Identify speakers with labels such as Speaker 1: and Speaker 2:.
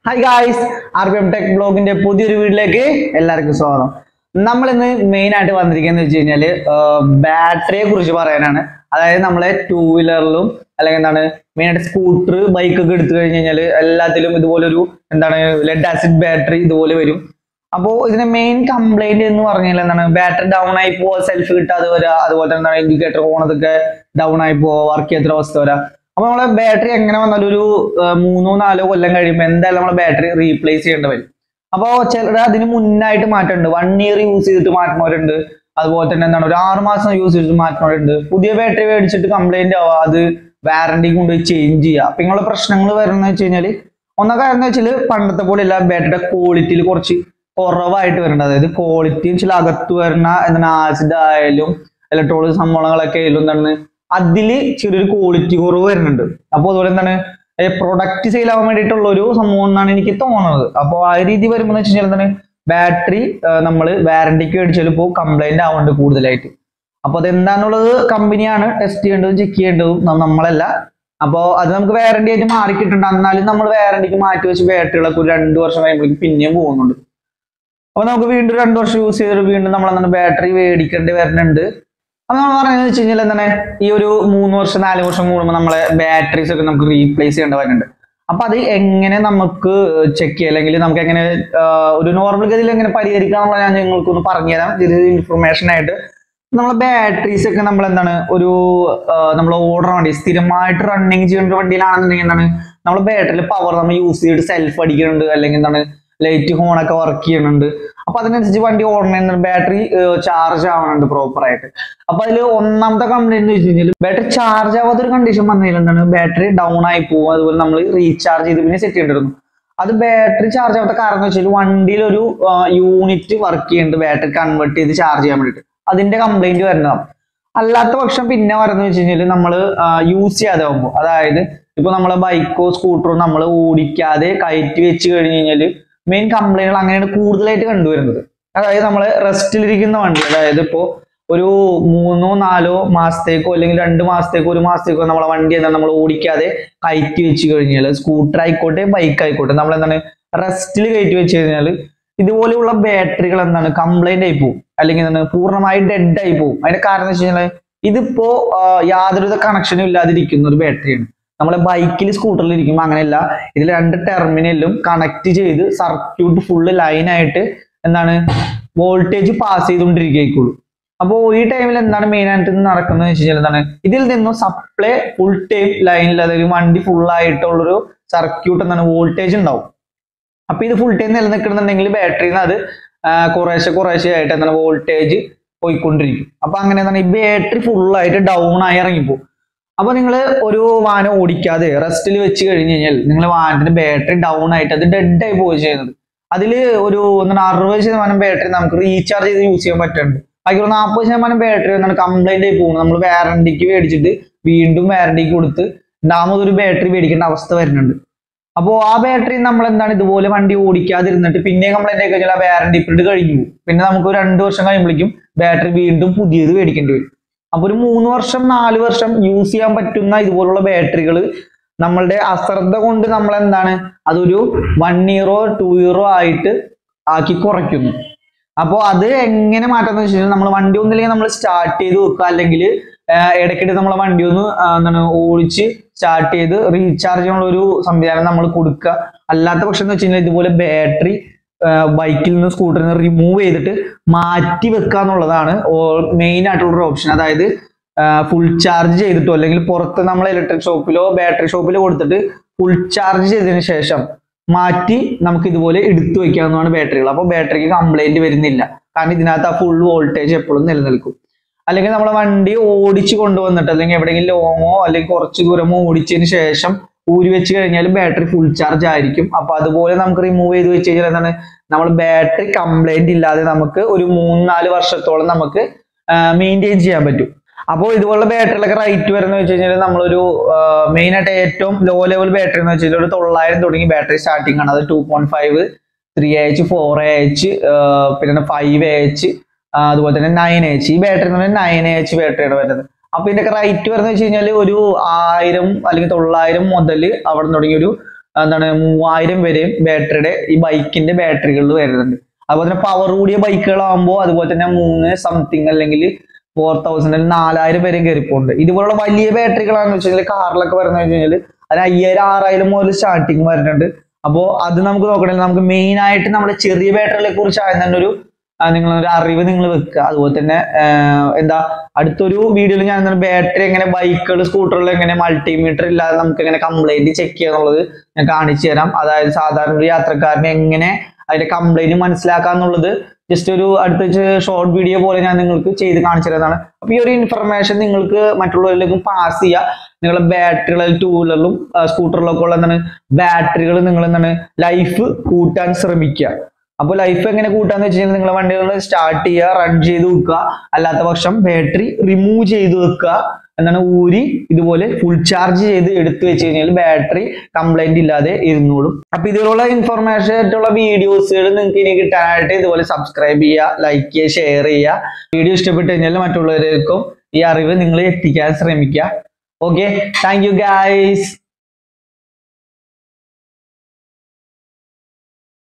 Speaker 1: hi guys R P M tech ബ്ലോഗിന്റെ പുതിയൊരു വീട്ടിലേക്ക് എല്ലാവർക്കും സ്വാഗതം നമ്മൾ ഇന്ന് മെയിൻ ആയിട്ട് വന്നിരിക്കുന്നത് വെച്ച് കഴിഞ്ഞാല് ബാറ്ററിയെ കുറിച്ച് പറയാനാണ് അതായത് നമ്മളെ ടൂ വീലറിലും അല്ലെങ്കിൽ എന്താണ് മെയിൻ ആയിട്ട് സ്കൂട്ടർ ബൈക്ക് ഒക്കെ എടുത്തു കഴിഞ്ഞ് കഴിഞ്ഞാൽ എല്ലാത്തിലും ഇതുപോലൊരു എന്താണ് ലെഡ് ആസിഡ് ബാറ്ററി ഇതുപോലെ വരും അപ്പോൾ ഇതിന്റെ മെയിൻ കംപ്ലൈന്റ് എന്ന് പറഞ്ഞാൽ എന്താണ് ബാറ്ററി ഡൗൺ ആയി പോവുക സെൽഫ് കിട്ടാതെ വരിക അതുപോലെ തന്നെ എന്താണ് ഇൻഡിക്കേറ്റർ പോണതൊക്കെ ഡൗൺ ആയി പോവുക വർക്ക് ചെയ്യാത്ത അവസ്ഥ വരാം അപ്പൊ നമ്മളെ ബാറ്ററി എങ്ങനെ വന്നാലും ഒരു ആ, മൂന്നോ നാലോ കൊല്ലം കഴിയുമ്പോൾ എന്തായാലും നമ്മളെ ബാറ്ററി റീപ്ലേസ് ചെയ്യേണ്ടി വരും അപ്പോൾ ചിലർ അതിന് മുന്നായിട്ട് മാറ്റുന്നുണ്ട് വൺ ഇയർ യൂസ് ചെയ്തിട്ട് മാറ്റുന്നവരുണ്ട് അതുപോലെ തന്നെ എന്താണ് ഒരു ആറ് മാസം യൂസ് ചെയ്തിട്ട് മാറ്റുന്നവരുണ്ട് പുതിയ ബാറ്ററി മേടിച്ചിട്ട് കംപ്ലൈന്റ് ആവുക അത് വാറണ്ടി കൊണ്ടുപോയി ചേഞ്ച് ചെയ്യുക അപ്പൊ ഇങ്ങനെയുള്ള പ്രശ്നങ്ങൾ വരുന്നത് വെച്ച് കഴിഞ്ഞാൽ ഒന്നാം കാര്യം എന്ന് വെച്ചാൽ പണ്ടത്തെ പോലെ അല്ല ബാറ്ററിയുടെ ക്വാളിറ്റിയിൽ കുറച്ച് കുറവായിട്ട് വരുന്നുണ്ട് അതായത് ക്വാളിറ്റി വെച്ചാൽ അകത്ത് വരുന്ന എന്താണ് ആസിഡ് ആയാലും ഇലക്ട്രോണിക് സംഭവങ്ങളൊക്കെ ആയാലും എന്താണ് അതില് ചെറിയൊരു ക്വാളിറ്റി കുറവ് വരുന്നുണ്ട് അപ്പോൾ അതുപോലെ എന്താണ് പ്രൊഡക്റ്റ് സെയിൽ ആവാൻ വേണ്ടിയിട്ടുള്ള ഒരു സംഭവം എന്നാണ് എനിക്ക് തോന്നുന്നത് അപ്പോൾ ആ രീതി വരുമ്പോൾ വെച്ച് കഴിഞ്ഞാൽ എന്താണ് ബാറ്ററി നമ്മൾ വാറണ്ടിക്ക് മേടിച്ചാൽ ഇപ്പോൾ കംപ്ലൈന്റ് ആവുന്നുണ്ട് കൂടുതലായിട്ട് അപ്പോൾ അതെന്താന്നുള്ളത് കമ്പനിയാണ് ടെസ്റ്റ് ചെയ്യേണ്ടതും ചെക്ക് ചെയ്യേണ്ടതും ന- നമ്മളല്ല അപ്പോൾ അത് നമുക്ക് വാറണ്ടി ആയിട്ട് മാറി കിട്ടുന്നുണ്ട് എന്നാലും നമ്മൾ വാറണ്ടിക്ക് മാറ്റി വെച്ച് ബാറ്ററികളൊക്കെ ഒരു രണ്ട് വർഷം കഴിയുമ്പോഴേക്കും പിന്നെയും പോകുന്നുണ്ട് അപ്പൊ നമുക്ക് വീണ്ടും രണ്ടു വർഷം യൂസ് ചെയ്തിട്ട് വീണ്ടും നമ്മൾ എന്താണ് ബാറ്ററി മേടിക്കേണ്ടി വരുന്നുണ്ട് അപ്പൊ നമ്മൾ പറയുന്നത് വെച്ച് കഴിഞ്ഞാൽ എന്താണ് ഈ ഒരു മൂന്ന് വർഷം നാല് വർഷം കൂടുമ്പോൾ നമ്മളെ ബാറ്ററീസ് ഒക്കെ നമുക്ക് റീപ്ലേസ് ചെയ്യേണ്ടി വരുന്നുണ്ട് അപ്പൊ അത് എങ്ങനെ നമുക്ക് ചെക്ക് ചെയ്യാം അല്ലെങ്കിൽ നമുക്ക് എങ്ങനെ ആഹ് ഒരു നോർമൽ ഗതിയിൽ എങ്ങനെ പരിഹരിക്കാന്നുള്ള ഞാൻ നിങ്ങൾക്കൊന്ന് പറഞ്ഞുതരാം ഇത് ഇൻഫർമേഷൻ ആയിട്ട് നമ്മളെ ബാറ്ററീസ് ഒക്കെ നമ്മൾ എന്താണ് ഒരു നമ്മൾ ഓർഡർ വണ്ടി സ്ഥിരമായിട്ട് റണ്ണിങ് ചെയ്യുന്ന ഒരു വണ്ടിയിലാണെന്നുണ്ടെങ്കിൽ എന്താണ് നമ്മൾ ബാറ്ററിയിൽ പവർ നമ്മൾ യൂസ് ചെയ്തിട്ട് സെൽഫ് അടിക്കുന്നുണ്ട് അല്ലെങ്കിൽ എന്താണ് ലൈറ്റ് ഹോൺ ഒക്കെ വർക്ക് ചെയ്യുന്നുണ്ട് അപ്പൊ അതിനനുസരിച്ച് വണ്ടി ഓടണ ബാറ്ററി ചാർജ് ആവുന്നുണ്ട് പ്രോപ്പർ ആയിട്ട് അപ്പൊ അതിൽ ഒന്നാമത്തെ കംപ്ലൈന്റ് വെച്ച് കഴിഞ്ഞാൽ ബാറ്ററി ചാർജ് ആവാത്ത ഒരു കണ്ടീഷൻ വന്നതിൽ എന്താണ് ബാറ്ററി ഡൗൺ ആയി പോകും അതുപോലെ നമ്മൾ റീചാർജ് ചെയ്ത് പിന്നെ സെറ്റ് ചെയ്യേണ്ടിരുന്നു അത് ബാറ്ററി ചാർജ് ആവാത്ത കാരണം എന്ന് വെച്ചാൽ വണ്ടിയിൽ ഒരു യൂണിറ്റ് വർക്ക് ചെയ്യുന്നുണ്ട് ബാറ്ററി കൺവേർട്ട് ചെയ്ത് ചാർജ് ചെയ്യാൻ വേണ്ടിയിട്ട് അതിന്റെ കംപ്ലൈന്റ് വരുന്നതാണ് അല്ലാത്ത പക്ഷം പിന്നെ വരുന്നത് വെച്ച് കഴിഞ്ഞാൽ നമ്മൾ യൂസ് ചെയ്യാതെ ആകുമ്പോൾ അതായത് ഇപ്പൊ നമ്മളെ ബൈക്കോ സ്കൂട്ടറോ നമ്മൾ ഓടിക്കാതെ കയറ്റി വെച്ച് കഴിഞ്ഞ് കഴിഞ്ഞാൽ മെയിൻ കംപ്ലൈന്റുകൾ അങ്ങനെയാണ് കൂടുതലായിട്ട് കണ്ടുവരുന്നത് അതായത് നമ്മൾ റെസ്റ്റിലിരിക്കുന്ന വണ്ടി അതായത് ഇപ്പോ ഒരു മൂന്നോ നാലോ മാസത്തേക്കോ അല്ലെങ്കിൽ രണ്ട് മാസത്തേക്കോ ഒരു മാസത്തേക്കോ നമ്മളെ വണ്ടി എന്താണ് നമ്മൾ ഓടിക്കാതെ കയറ്റി വെച്ച് കഴിഞ്ഞാൽ സ്കൂട്ടർ ആയിക്കോട്ടെ ബൈക്ക് ആയിക്കോട്ടെ നമ്മൾ എന്താണ് റെസ്റ്റിൽ കയറ്റി വെച്ച് കഴിഞ്ഞാൽ ഇതുപോലെയുള്ള ബാറ്ററികൾ എന്താണ് കംപ്ലൈന്റ് ആയി പോകും അല്ലെങ്കിൽ എന്താണ് പൂർണ്ണമായി ഡെഡ് ആയി പോകും അതിന്റെ കാരണം എന്ന് വെച്ച് കഴിഞ്ഞാൽ ഇതിപ്പോ ആ, യാതൊരുവിധ കണക്ഷനും ഇല്ലാതിരിക്കുന്ന ഒരു ബാറ്ററിയാണ് നമ്മളെ ബൈക്കിൽ സ്കൂട്ടറിൽ ഇരിക്കുമ്പോൾ അങ്ങനെയല്ല ഇതിൽ രണ്ട് ടെർമിനലും കണക്ട് ചെയ്ത് സർക്യൂട്ട് ഫുള്ള് ലൈനായിട്ട് എന്താണ് വോൾട്ടേജ് പാസ് ചെയ്തുകൊണ്ടിരിക്കുള്ളൂ അപ്പോൾ ഈ ടൈമിൽ എന്താണ് മെയിൻ ആയിട്ട് നടക്കുന്നത് വെച്ച് കഴിഞ്ഞാൽ എന്താണ് ഇതിൽ നിന്നും സപ്ലൈ ഫുൾ ടൈം ലൈനിൽ അതായത് വണ്ടി ഫുൾ ആയിട്ടുള്ളൊരു സർക്യൂട്ട് എന്താണ് വോൾട്ടേജ് ഉണ്ടാവും അപ്പൊ ഇത് ഫുൾ ടൈം നിലനിൽക്കുന്നുണ്ടെങ്കിൽ ബാറ്ററിന്ന് അത് ആ, കുറേശ്ശെ കുറേശ്ശെ ആയിട്ട് എന്താണ് വോൾട്ടേജ് പോയിക്കൊണ്ടിരിക്കും അപ്പൊ അങ്ങനെ എന്താണ് ഈ ബാറ്ററി ഫുൾ ആയിട്ട് ഡൗൺ ആയി ഇറങ്ങിപ്പോകും അപ്പൊ നിങ്ങൾ ഒരു വാഹനം ഓടിക്കാതെ റെസ്റ്റിൽ വെച്ച് കഴിഞ്ഞ് കഴിഞ്ഞാൽ നിങ്ങൾ വാഹനത്തിന്റെ ബാറ്ററി ഡൗൺ ആയിട്ട് അത് ഡെഡ് ആയി പോവുക ചെയ്യുന്നത് അതിൽ ഒരു എന്താണ് അറുപത് ശതമാനം ബാറ്ററി നമുക്ക് റീചാർജ് ചെയ്ത് യൂസ് ചെയ്യാൻ പറ്റുന്നുണ്ട് ബാക്കി ഒരു നാൽപ്പത് ശതമാനം ബാറ്ററി എന്താണ് കംപ്ലൈന്റ് ആയി പോകുന്നത് നമ്മൾ വാറണ്ടിക്ക് മേടിച്ചിട്ട് വീണ്ടും വാറണ്ടിക്ക് കൊടുത്ത് രണ്ടാമത് ഒരു ബാറ്ററി മേടിക്കേണ്ട അവസ്ഥ വരുന്നുണ്ട് അപ്പോൾ ആ ബാറ്ററി നമ്മൾ എന്താണ് ഇതുപോലെ വണ്ടി ഓടിക്കാതിരുന്നിട്ട് പിന്നെ കംപ്ലൈന്റ് ആയി കഴിഞ്ഞാൽ ആ വാറണ്ടി പീരീഡ് കഴിഞ്ഞു പോകും പിന്നെ നമുക്ക് ഒരു രണ്ട് വർഷം കഴിയുമ്പോഴേക്കും ബാറ്ററി വീണ്ടും പുതിയത് മേടിക്കേണ്ടി വരും അപ്പൊ ഒരു മൂന്ന് വർഷം നാല് വർഷം യൂസ് ചെയ്യാൻ പറ്റുന്ന ഇതുപോലുള്ള ബാറ്ററികൾ നമ്മളുടെ അശ്രദ്ധ കൊണ്ട് നമ്മൾ എന്താണ് അതൊരു വൺ ഇയറോ ടു ഇയറോ ആയിട്ട് ആക്കി കുറയ്ക്കുന്നു അപ്പോൾ അത് എങ്ങനെ മാറ്റാന്ന് വെച്ച് കഴിഞ്ഞാൽ നമ്മൾ വണ്ടി ഒന്നില്ലെങ്കിൽ നമ്മൾ സ്റ്റാർട്ട് ചെയ്ത് വെക്കുക അല്ലെങ്കിൽ ഇടയ്ക്കിടെ നമ്മളെ വണ്ടി ഒന്ന് ആ, എന്താണ് ഓടിച്ച് സ്റ്റാർട്ട് ചെയ്ത് റീചാർജ് ചെയ്യാനുള്ള ഒരു സംവിധാനം നമ്മൾ കൊടുക്കുക അല്ലാത്ത പക്ഷം എന്ന് വെച്ച് കഴിഞ്ഞാൽ ഇതുപോലെ ബാറ്ററി ബൈക്കിൽ നിന്ന് സ്കൂട്ടറിൽ നിന്ന് റിമൂവ് ചെയ്തിട്ട് മാറ്റി വെക്കുക എന്നുള്ളതാണ് മെയിൻ ആയിട്ടുള്ള ഒരു ഓപ്ഷൻ അതായത് ഫുൾ ചാർജ് ചെയ്തിട്ടോ അല്ലെങ്കിൽ പുറത്ത് നമ്മൾ ഇലക്ട്രിക് ഷോപ്പിലോ ബാറ്ററി ഷോപ്പിലോ കൊടുത്തിട്ട് ഫുൾ ചാർജ് ചെയ്തതിന് ശേഷം മാറ്റി നമുക്ക് ഇതുപോലെ എടുത്തു വെക്കാവുന്നതാണ് ബാറ്ററികൾ അപ്പോൾ ബാറ്ററിക്ക് കംപ്ലൈന്റ് വരുന്നില്ല കാരണം ഇതിനകത്ത് ആ ഫുൾ വോൾട്ടേജ് എപ്പോഴും നിലനിൽക്കും അല്ലെങ്കിൽ നമ്മളെ വണ്ടി ഓടിച്ച് കൊണ്ടുവന്നിട്ട് അല്ലെങ്കിൽ എവിടെയെങ്കിലും ലോങ്ങോ അല്ലെങ്കിൽ കുറച്ച് ദൂരമോ ഓടിച്ചതിന് ശേഷം ഊരി വെച്ച് കഴിഞ്ഞാൽ ബാറ്ററി ഫുൾ ചാർജ് ആയിരിക്കും അപ്പൊ അതുപോലെ നമുക്ക് റിമൂവ് ചെയ്ത് വെച്ച് കഴിഞ്ഞാൽ എന്താണ് നമ്മൾ ബാറ്ററി കംപ്ലൈന്റ് ഇല്ലാതെ നമുക്ക് ഒരു മൂന്ന് നാല് വർഷത്തോളം നമുക്ക് മെയിൻറ്റെയിൻ ചെയ്യാൻ പറ്റും അപ്പോൾ ഇതുപോലുള്ള ബാറ്ററികളൊക്കെ റേറ്റ് വരുന്നത് വെച്ച് കഴിഞ്ഞാൽ നമ്മളൊരു മെയിൻ ആയിട്ട് ഏറ്റവും ലോ ലെവൽ ബാറ്ററി എന്ന് വെച്ച് കഴിഞ്ഞാൽ ഒരു തൊള്ളായിരം തുടങ്ങി ബാറ്ററി സ്റ്റാർട്ടിംഗ് ആണ് അത് two point five three H four H പിന്നെ ഫൈവ് എച്ച് അതുപോലെ തന്നെ നയൻ എച്ച് ഈ ബാറ്ററി എന്ന് പറഞ്ഞാൽ നയൻ എച്ച് ബാറ്ററിയാണ് വരുന്നത് അപ്പൊ ഇതിന്റെ റേറ്റ് വരുന്നത് വെച്ച് കഴിഞ്ഞാൽ ഒരു ആയിരം അല്ലെങ്കിൽ തൊള്ളായിരം മുതൽ അവിടെ തുടങ്ങി ഒരു എന്താണ് മൂവായിരം വരെയും ബാറ്ററിയുടെ ഈ ബൈക്കിന്റെ ബാറ്ററികളിൽ വരുന്നുണ്ട് അതുപോലെ തന്നെ പവർ കൂടിയ ബൈക്കുകളാകുമ്പോൾ അതുപോലെ തന്നെ മൂന്ന് സംതിങ് അല്ലെങ്കിൽ ഫോർ തൗസൻഡ് അല്ലെങ്കിൽ നാലായിരം വരെയും കയറിപ്പോണ്ട് ഇതുപോലുള്ള വലിയ ബാറ്ററികളാണെന്ന് വെച്ച് കഴിഞ്ഞാൽ കാറിലൊക്കെ വരുന്നത് വെച്ച് കഴിഞ്ഞാൽ അതിന് അയ്യായിരം ആറായിരം മുതൽ സ്റ്റാർട്ടിങ് വരുന്നുണ്ട് അപ്പോൾ അത് നമുക്ക് നോക്കണമെങ്കിൽ നമുക്ക് മെയിൻ ആയിട്ട് നമ്മുടെ ചെറിയ ബാറ്ററികളെ കുറിച്ച് ആദ്യം തന്നെ ഒരു ആ, നിങ്ങളൊരു അറിവ് നിങ്ങൾ വെക്കുക അതുപോലെ തന്നെ ആ, എന്താ അടുത്തൊരു വീഡിയോയിൽ ഞാൻ ബാറ്ററി എങ്ങനെ ബൈക്കുകൾ സ്കൂട്ടറുകൾ എങ്ങനെ മൾട്ടിമീറ്റർ ഇല്ലാതെ നമുക്ക് എങ്ങനെ കംപ്ലൈന്റ് ചെക്ക് ചെയ്യുക എന്നുള്ളത് ഞാൻ കാണിച്ചു തരാം അതായത് സാധാരണ ഒരു യാത്രക്കാരനെ എങ്ങനെ അതിന്റെ കംപ്ലൈന്റ് മനസ്സിലാക്കാന്നുള്ളത് ജസ്റ്റ് ഒരു അടുത്ത ഷോർട്ട് വീഡിയോ പോലെ ഞാൻ നിങ്ങൾക്ക് ചെയ്ത് കാണിച്ചു തരുന്നതാണ് അപ്പൊ ഈ ഒരു ഇൻഫർമേഷൻ നിങ്ങൾക്ക് മറ്റുള്ളവരിലേക്കും പാസ് ചെയ്യുക നിങ്ങളുടെ ബാറ്ററികൾ ടൂ വീലറിലും സ്കൂട്ടറിലൊക്കെ ഉള്ള എന്താണ് ബാറ്ററികൾ നിങ്ങൾ എന്താണ് ലൈഫ് കൂട്ടാൻ ശ്രമിക്കുക അപ്പോൾ ലൈഫ് എങ്ങനെ കൂട്ടാന്ന് വെച്ച് കഴിഞ്ഞാൽ നിങ്ങളെ വണ്ടികൾ സ്റ്റാർട്ട് ചെയ്യുക റൺ ചെയ്ത് വെക്കുക അല്ലാത്ത പക്ഷം ബാറ്ററി റിമൂവ് ചെയ്ത് വെക്കുക എന്താണ് ഊരി ഇതുപോലെ ഫുൾ ചാർജ് ചെയ്ത് എടുത്തു വെച്ച് കഴിഞ്ഞാൽ ബാറ്ററി കംപ്ലൈന്റ് ഇല്ലാതെ ഇരുന്നോളും അപ്പൊ ഇതിലുള്ള ഇൻഫർമേഷൻ ആയിട്ടുള്ള വീഡിയോസുകൾ നിങ്ങൾക്ക് ഇനി കിട്ടാനായിട്ട് ഇതുപോലെ സബ്സ്ക്രൈബ് ചെയ്യുക ലൈക്ക് ചെയ്യുക ഷെയർ ചെയ്യുക വീഡിയോ ഇഷ്ടപ്പെട്ട് കഴിഞ്ഞാൽ മറ്റുള്ളവരിലേക്കും ഈ അറിവ് നിങ്ങൾ എത്തിക്കാൻ ശ്രമിക്കുക ഓക്കെ താങ്ക് യു ഗൈസ്